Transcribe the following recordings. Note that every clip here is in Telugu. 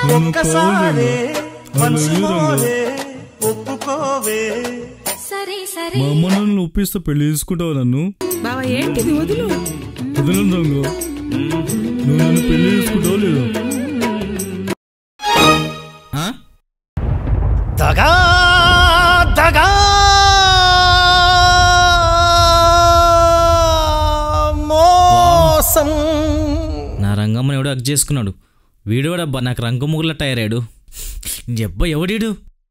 ఒక్కసారే మనసులోనే ఒప్పుకోవే సరే సరే మా అమ్మ నన్ను ఒప్పిస్తే పెళ్లి చేసుకుంటావు నన్ను బావా ఏంటిది వదులు వదలను రంగు నువ్వు నన్ను పెళ్లి చేసుకుంటావు లేదా ఆ? దగా దగా మోసం నా రంగమ్మని ఎవడో అగ్ చేసుకున్నాడు వీడు కూడా అబ్బా నాకు రంగముగుల టైరాడు జబ్బ ఎవడీడు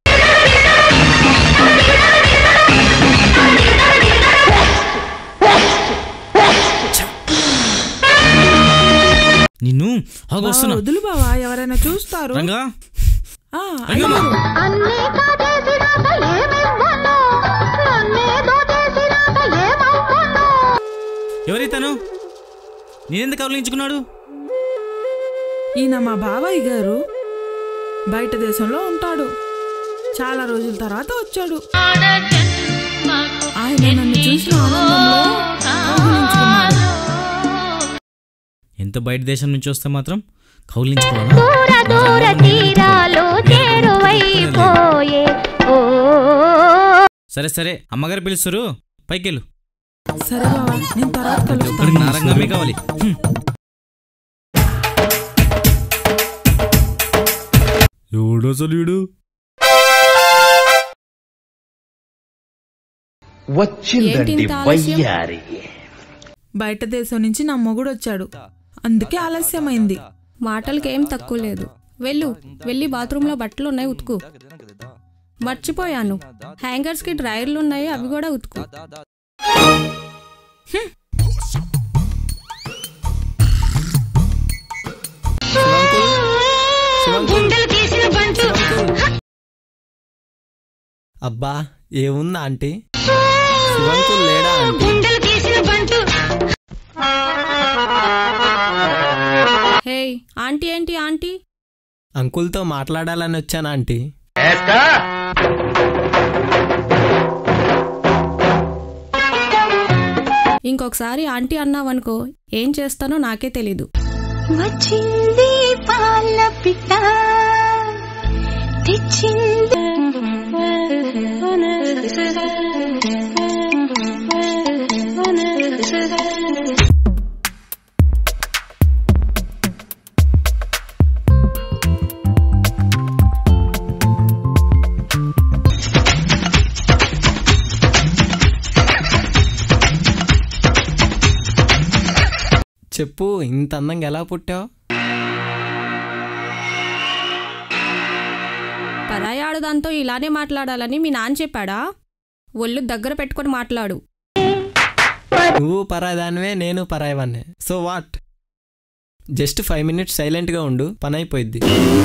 నిన్ను బావా, ఆగొస్తున్నా వదులు బావా ఎవరైనా చూస్తారు రంగా ఆ, రంగమ్మ అన్నీ కాజేసినాక ఏమివ్వను నన్నేదో చేసినాక ఏమవ్వను ఎవరైతాను నేనెందుకు కవలించుకున్నాడు ఈయన మా బాబాయ్ గారు బయట దేశంలో ఉంటాడు చాలా రోజుల తర్వాత వచ్చాడు ఆయన నన్ను చూసిన ఆనందంలో కౌగిలించుకున్నాడు. ఎంత బయట దేశం నుంచి వస్తే మాత్రం కౌలించుకోవాలా దూర దూర తీరాలు చేరువైపోయే ఓ సరే సరే అమ్మగారు పిలుస్తారు పైకెళ్ళు సరే బావా నేను తర్వాత ఇక్కడికి కలుస్తాను నా రంగమే కావాలి హ్మ్. ఎవడు అసలు వీడు వచ్చిందండి వయ్యారి బయట దేశం నుంచి నా మొగుడు వచ్చాడు అందుకే ఆలస్యమైంది మాటలకేం తక్కువ లేదు వెళ్ళు వెళ్ళి బాత్రూంలో బట్టలు ఉన్నాయి ఉతుకు మర్చిపోయాను హ్యాంగర్స్కి డ్రైర్లు ఉన్నాయి అవి కూడా ఉతుకు గుండెలు తీసిన బంటు అబ్బా ఏముందా ఆంటీ శివంకుల్ లేడా ఆంటీ గుండెలు తీసిన బంటు హే ఆంటీ ఏంటి ఆంటీ అంకుల్తో మాట్లాడాలని వచ్చాను ఆంటీ ఇంకొకసారి ఆంటీ అన్నావనుకో ఏం చేస్తానో నాకే తెలీదు వచ్చింది పాల పిట్ట తెచ్చింది చెప్పు ఇంత అందంగా ఎలా పుట్టావు పరాయి ఆడదాంతో ఇలానే మాట్లాడాలని మీ నాన్న చెప్పాడా ఒళ్ళు దగ్గర పెట్టుకొని మాట్లాడు నువ్వు పరాయిదానివే నేను పరాయివాన్నే so what just five minutes సైలెంట్గా ఉండు పని అయిపోయింది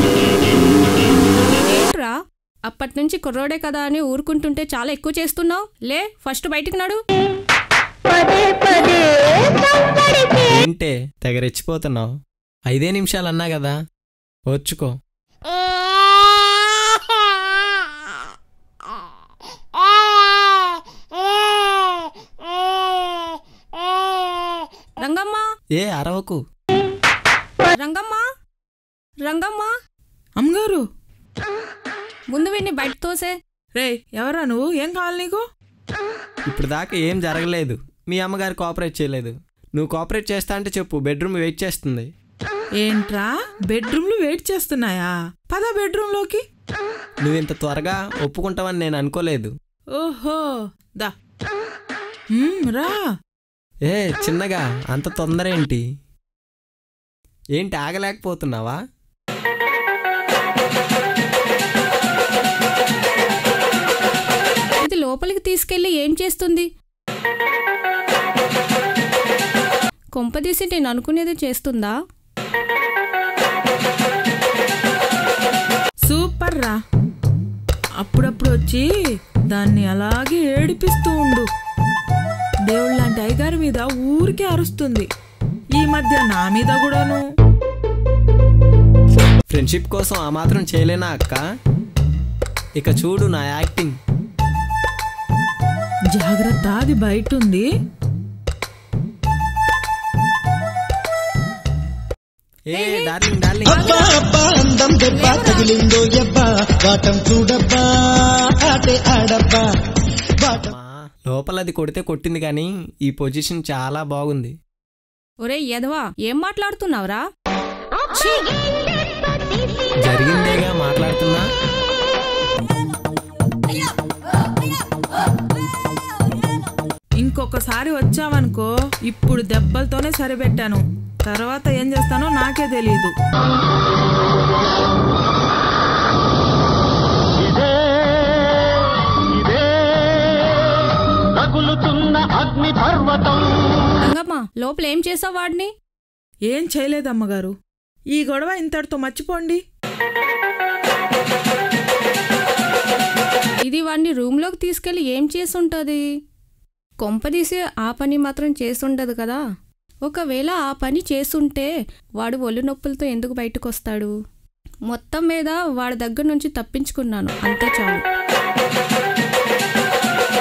ఏంట్రా అప్పటి నుంచి కుర్రోడే కదా అని ఊరుకుంటుంటే చాలా ఎక్కువ చేస్తున్నావు లే ఫస్ట్ బయటికి నడు పదే పదే సంబడికి ఏంటే తెగ రెచ్చిపోతున్నావు ఐదే నిమిషాలు అన్నా కదా వచ్చుకో రంగమ్మ ఏ అరవకు రంగమ్మ రంగమ్మ అమ్మగారు ముందు వీడిని బయట తోసే రే ఎవరా నువ్వు ఏం కావాలి నీకు ఇప్పుడు దాకా ఏం జరగలేదు మీ అమ్మగారు కోఆపరేట్ చేయలేదు నువ్వు కోఆపరేట్ చేస్తా అంటే చెప్పు బెడ్రూమ్ వెయిట్ చేస్తుంది ఏంట్రా బెడ్రూమ్లు వెయిట్ చేస్తున్నాయా పద బెడ్రూమ్లోకి నువ్వు ఇంత త్వరగా ఒప్పుకుంటావని నేను అనుకోలేదు ఓహో దా మ్మ్, రా ఏ చిన్నగా అంత తొందర ఏంటి ఏంటి ఆగలేకపోతున్నావా ఇది లోపలికి తీసుకెళ్లి ఏం చేస్తుంది కొంపదీసి నేను అనుకునేది చేస్తుందా సూపర్ రా అప్పుడప్పుడు వచ్చి దాన్ని అలాగే ఏడిపిస్తూ ఉండు దేవుళ్ళంటి అయ్యగారి మీద ఊరికే అరుస్తుంది ఈ మధ్య నా మీద కూడాను ఫ్రెండ్షిప్ కోసం ఆ మాత్రం చేయలేనా అక్క ఇక చూడు నా యాక్టింగ్ జాగ్రత్త అది బయట ఉంది ఏ డార్లింగ్ డార్లింగ్ అబ్బా అబ్బా అందం దెబ్బ తగిలిందో ఎబ్బా వాటం చూడబ్బా ఆటే ఆడబ్బా వాటం అమ్మా, లోపల అది కొడితే కొట్టింది కానీ ఈ పొజిషన్ చాలా బాగుంది ఒరే యదవా ఏం మాట్లాడుతున్నావురా జరిగిందేగా మాట్లాడుతున్నా ఇంకొకసారి వచ్చావనుకో ఇప్పుడు దెబ్బలతోనే సరిపెట్టాను తర్వాత ఏం చేస్తానో నాకే తెలియదు ఇదే ఇదే రగులుతున్న అగ్ని పర్వతం రంగమ్మ లోపల ఏం చేసావు వాడిని ఏం చేయలేదమ్మగారు ఈ గొడవ ఇంతటితో మర్చిపోండి ఇది వాడిని రూమ్లోకి తీసుకెళ్ళి ఏం చేసుంటుంది కొంపదీసి ఆ పని మాత్రం చేసుండదు కదా ఒకవేళ ఆ పని చేసుంటే వాడు ఒళ్ళు నొప్పులతో ఎందుకు బయటకు వస్తాడు మొత్తం మీద వాడి దగ్గర నుంచి తప్పించుకున్నాను అంతే చాలు